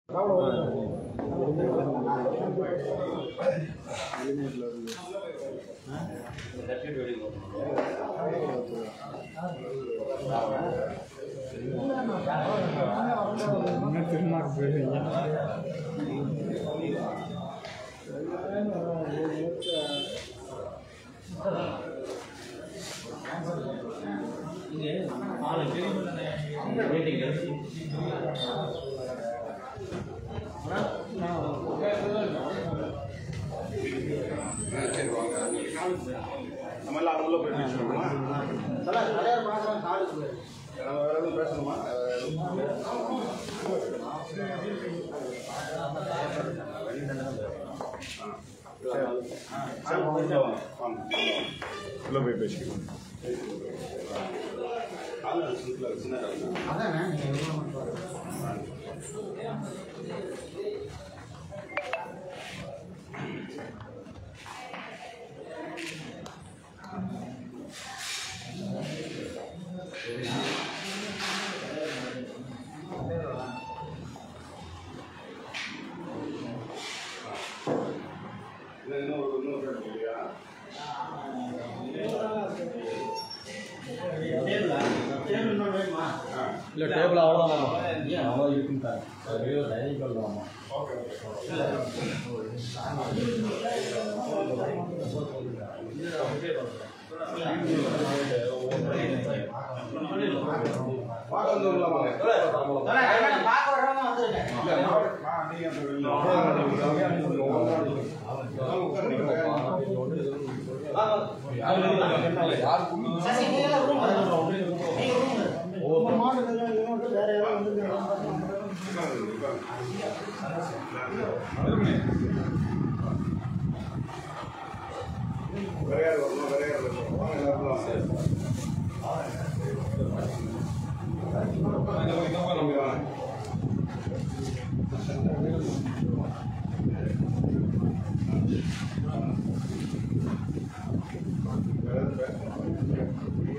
நம்ம எல்லாம் உள்ள போய் பேசணுமா நம்ம வேற எதுவும் பேசணுமா சரி, உள்ள வாங்க. வாங்க, உள்ள போய் பேசிக்கலாம் ஆளு சின்ன சின்ன காரணம் இல்லை இன்னும் ஒரு இன்னொரு பேர் இல்லையா ஆ இல்லை டேபிள் அவ்வளோதான் அவ்வளோ இருக்குங்க சார் டைனிங் ஹால் தான் ஓகே ஓகே பார்க்க வந்துடலாம் வாங்க இல்லை, நான் நான் நீங்க அந்த வெளில வாங்க, உட்காருங்க. உட்காருங்க, உட்காருங்க. வேற யார் வரணும் வேற யார் வரணும் வாங்க எல்லாரும் வாங்க. வாங்க, வாங்க. வேற யாரும் பேசணும்.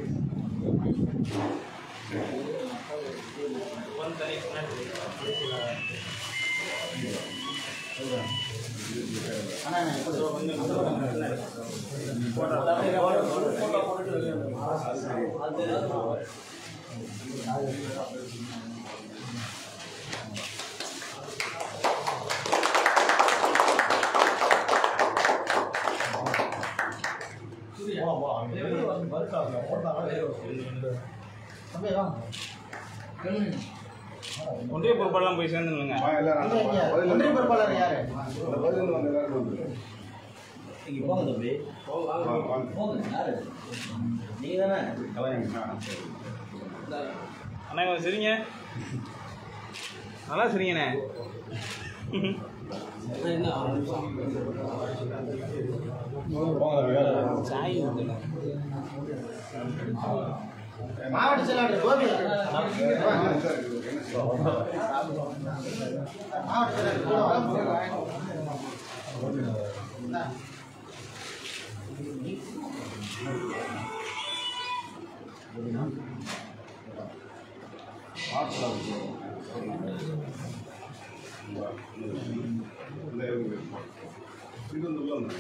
ஒன்றிய பொறுப்பாளர்லாம் போய் சேர்ந்துருங்க வாங்க, எல்லாரும் அந்த பதில் ஒன்றிய பொறுப்பாளர் யாரு அந்த பதில் வாங்க, எல்லாரும் வந்து. நீங்க போங்க தம்பி வாங்க, வாங்க. போங்க யாரு நீங்க தானே ஆ, சரி. அண்ணா கொஞ்சம் சரிங்க நல்லா சரிங்கண்ணே சாய் மாவட்ட செயலாளர் கோபி ஆ, சரி, என்ன செய்யலாம்? மாவட்ட செயலாளர் கூட வாங்க. இந்த இருங்க. இது வந்து உள்ள வந்து.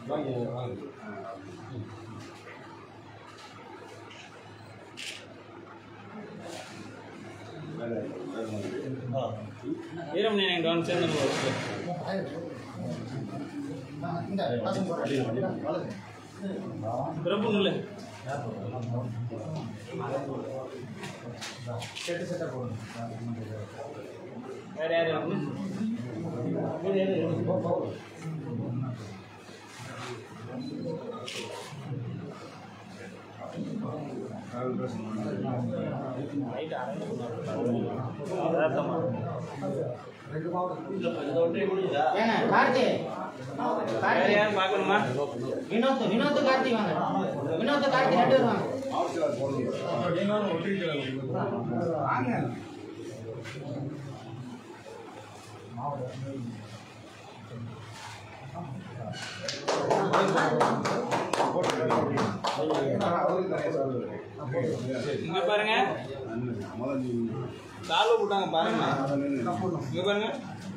வேற வேற மாதிரி. வீரமணி என்கிட்ட வந்து சேர்ந்துருங்க இந்த பசங்க போறாங்க. பிறப்பு இல்லை செட்டு செட்டா போடுங்க வேற யார் இருக்கு வேற பேசணும். ரைட் அரைமா ஏங்க கார்த்தி வேற கார்த்தி யாரும் பார்க்கணுமா வினோத் வினோத் கார்த்தி வாங்க வினோத் கார்த்தி ரெண்டு பேரும் வாங்க ஆட்சியாளர் போடுங்க. வாங்க. அவருக்கு தனியாக சொல்லுங்க இங்க பாருங்க முதல்ல நீ சால்வை போட்டாங்க பாருங்க அதை நின்னு. இங்க பாருங்க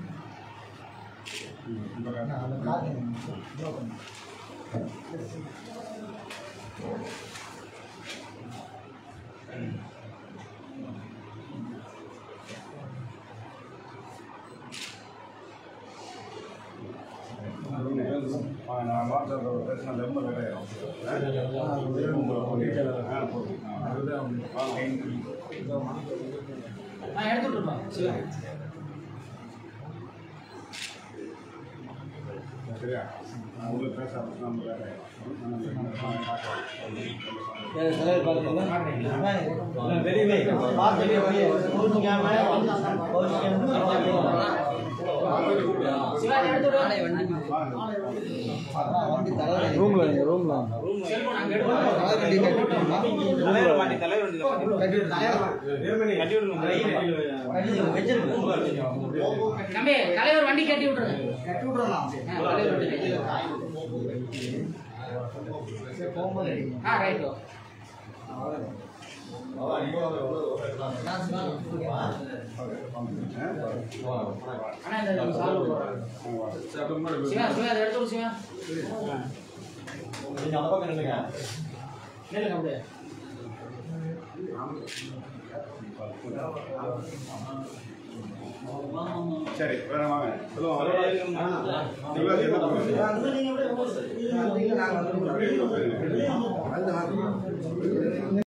ஆ, நான் வாட்ஸ்அப்ல பேசினா ரொம்ப வேலையாயிரும். ஆ? உங்களை போட்டு. ஆ, போட்டு. ஆ. வாங்க. நான் எடுத்துட்டு இருப்பேன் சிவா சரியா நான் உங்களுக்கு பேச ஆரம்பிச்சா நம்ம வேலையாயிரும். நான் பார்க்கலாம். சிவா இதை எடுத்துட்டு வா. ரூம்ல ரூம்ல செல்போன் அங்க எடுத்து வா. தலைவர் மாட்டி தலைவர் வண்டியில மாட்டி. கட்டி விடுங்க தம்பி தலைவர் வண்டி கட்டி விட்டுருங்க கட்டி விட்டுறலாம் தலைவர் வண்டி கட்டி ஆ ரைட் அண்ணா இந்த சால்வ் போடுறேன் சிவா சிவா இதை எடுத்து விடு சிவா நில்லுங்க அப்படியே சரி வேற வாங்க சொல்லுவாங்க சிவாஜி என்ன பண்ணுங்க?